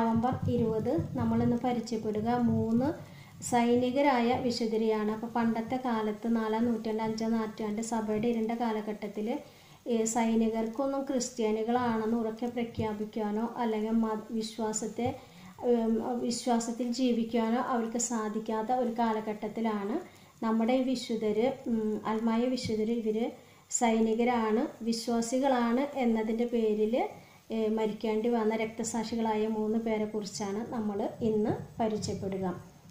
November ഇരുപത് നമ്മളിന്ന് പരിചയപ്പെടുക മൂന്ന് സൈനികരായ വിശുദ്ധരെയാണ് അപ്പോൾ പണ്ടത്തെ കാലത്ത് നാലാം നൂറ്റാണ്ട് അഞ്ചാം നൂറ്റാണ്ട് സഭയുടെ ഇരുണ്ട കാലഘട്ടത്തിൽ സൈനികർക്കൊന്നും ക്രിസ്ത്യാനികളാണെന്ന് ഉറക്കെ പ്രഖ്യാപിക്കാനോ അല്ലെങ്കിൽ മത വിശ്വാസത്തെ ഉം, വിശ്വാസത്തിൽ ജീവിക്കാനോ അവർക്ക് സാധിക്കാത്ത ഒരു കാലഘട്ടത്തിലാണ് നമ്മുടെ ഈ വിശുദ്ധർ അൽമായ വിശുദ്ധർ ഇവർ സൈനികരാണ് വിശ്വാസികളാണ് എന്നതിൻ്റെ പേരിൽ മരിക്കേണ്ടി വന്ന രക്തസാക്ഷികളായ മൂന്ന് പേരെ കുറിച്ചാണ് നമ്മൾ ഇന്ന് പരിചയപ്പെടുക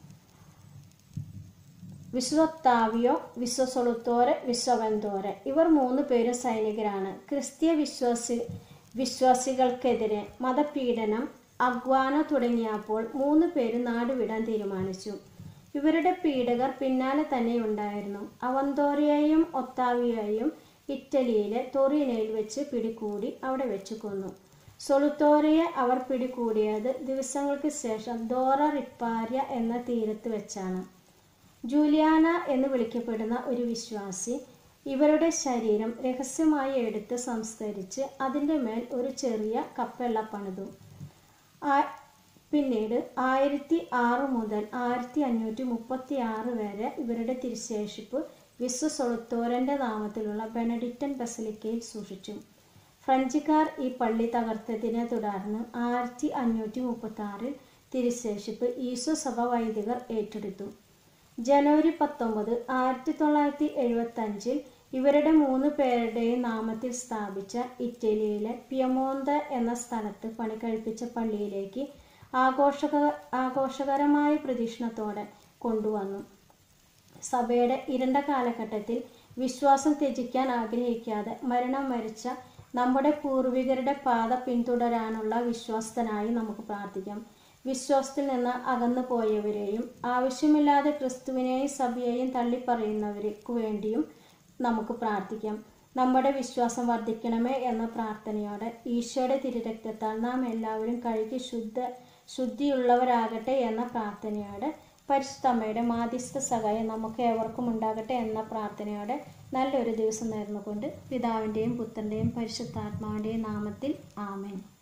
വിശ്വത്താവിയോ വിശ്വസൊളുത്തോരെ വിശ്വവന്തോരെ ഇവർ മൂന്ന് പേരും സൈനികരാണ് ക്രിസ്തീയ വിശ്വാസി വിശ്വാസികൾക്കെതിരെ മതപീഡനം അഗ്വാന തുടങ്ങിയപ്പോൾ മൂന്ന് പേരും നാടുവിടാൻ തീരുമാനിച്ചു ഇവരുടെ പീഡകർ പിന്നാലെ തന്നെ ഉണ്ടായിരുന്നു അവന്തോറിയയും ഒത്താവിയയും ഇറ്റലിയിലെ തൊറീനയിൽ വെച്ച് പിടികൂടി അവിടെ വെച്ച് കൊന്നു സൊളുത്തോറിയെ അവർ പിടികൂടിയത് ദിവസങ്ങൾക്ക് ശേഷം ദോറ റിപ്പാര്യ എന്ന തീരത്ത് വെച്ചാണ് ജൂലിയാന എന്ന് വിളിക്കപ്പെടുന്ന ഒരു വിശ്വാസി ഇവരുടെ ശരീരം രഹസ്യമായി എടുത്ത് സംസ്കരിച്ച് അതിൻ്റെ മേൽ ഒരു ചെറിയ കപ്പെള്ള പണിതു ആ- പിന്നീട് ആയിരത്തി ആറ് മുതൽ ആയിരത്തി അഞ്ഞൂറ്റി മുപ്പത്തി ആറ് വരെ ഇവരുടെ തിരുശേഷിപ്പ് വിശ്വ സൊളുത്തോരൻ്റെ നാമത്തിലുള്ള ബെനഡിക്റ്റൻ ബസലിക്കയിൽ സൂക്ഷിച്ചു ഫ്രഞ്ചുകാർ ഈ പള്ളി തകർത്തതിനെ തുടർന്ന് ആയിരത്തി അഞ്ഞൂറ്റി മുപ്പത്തി ആറിൽ തിരുശേഷിപ്പ് ഈശോ സഭ വൈദികർ ഏറ്റെടുത്തു ജനുവരി പത്തൊമ്പത് ആയിരത്തി തൊള്ളായിരത്തി എഴുപത്തഞ്ചിൽ ഇവരുടെ മൂന്ന് പേരുടെയും നാമത്തിൽ സ്ഥാപിച്ച ഇറ്റലിയിലെ പിയമോന്ത എന്ന സ്ഥലത്ത് പണി കഴിപ്പിച്ച പള്ളിയിലേക്ക് ആഘോഷക ആഘോഷകരമായ പ്രദക്ഷിണത്തോടെ കൊണ്ടുവന്നു സഭയുടെ ഇരുണ്ട കാലഘട്ടത്തിൽ വിശ്വാസം ത്യജിക്കാൻ ആഗ്രഹിക്കാതെ മരണം വരിച്ച നമ്മുടെ പൂർവികരുടെ പാത പിന്തുടരാനുള്ള വിശ്വാസത്തിനായി നമുക്ക് പ്രാർത്ഥിക്കാം വിശ്വാസത്തിൽ നിന്ന് അകന്നു പോയവരെയും ആവശ്യമില്ലാതെ ക്രിസ്തുവിനെയും സഭയെയും തള്ളിപ്പറയുന്നവർക്ക് വേണ്ടിയും നമുക്ക് പ്രാർത്ഥിക്കാം നമ്മുടെ വിശ്വാസം വർദ്ധിക്കണമേ എന്ന പ്രാർത്ഥനയോടെ ഈശോയുടെ തിരുരക്തത്താൽ നാം എല്ലാവരും കഴുകി ശുദ്ധ ശുദ്ധിയുള്ളവരാകട്ടെ എന്ന പ്രാർത്ഥനയോടെ പരിശുദ്ധമ്മയുടെ മാധ്യസ്ഥ സഹായം നമുക്ക് ഏവർക്കും ഉണ്ടാകട്ടെ എന്ന പ്രാർത്ഥനയോടെ നല്ലൊരു ദിവസം നേർന്നുകൊണ്ട് പിതാവിൻ്റെയും പുത്രൻ്റെയും പരിശുദ്ധാത്മാവിൻ്റെയും നാമത്തിൽ ആമേൻ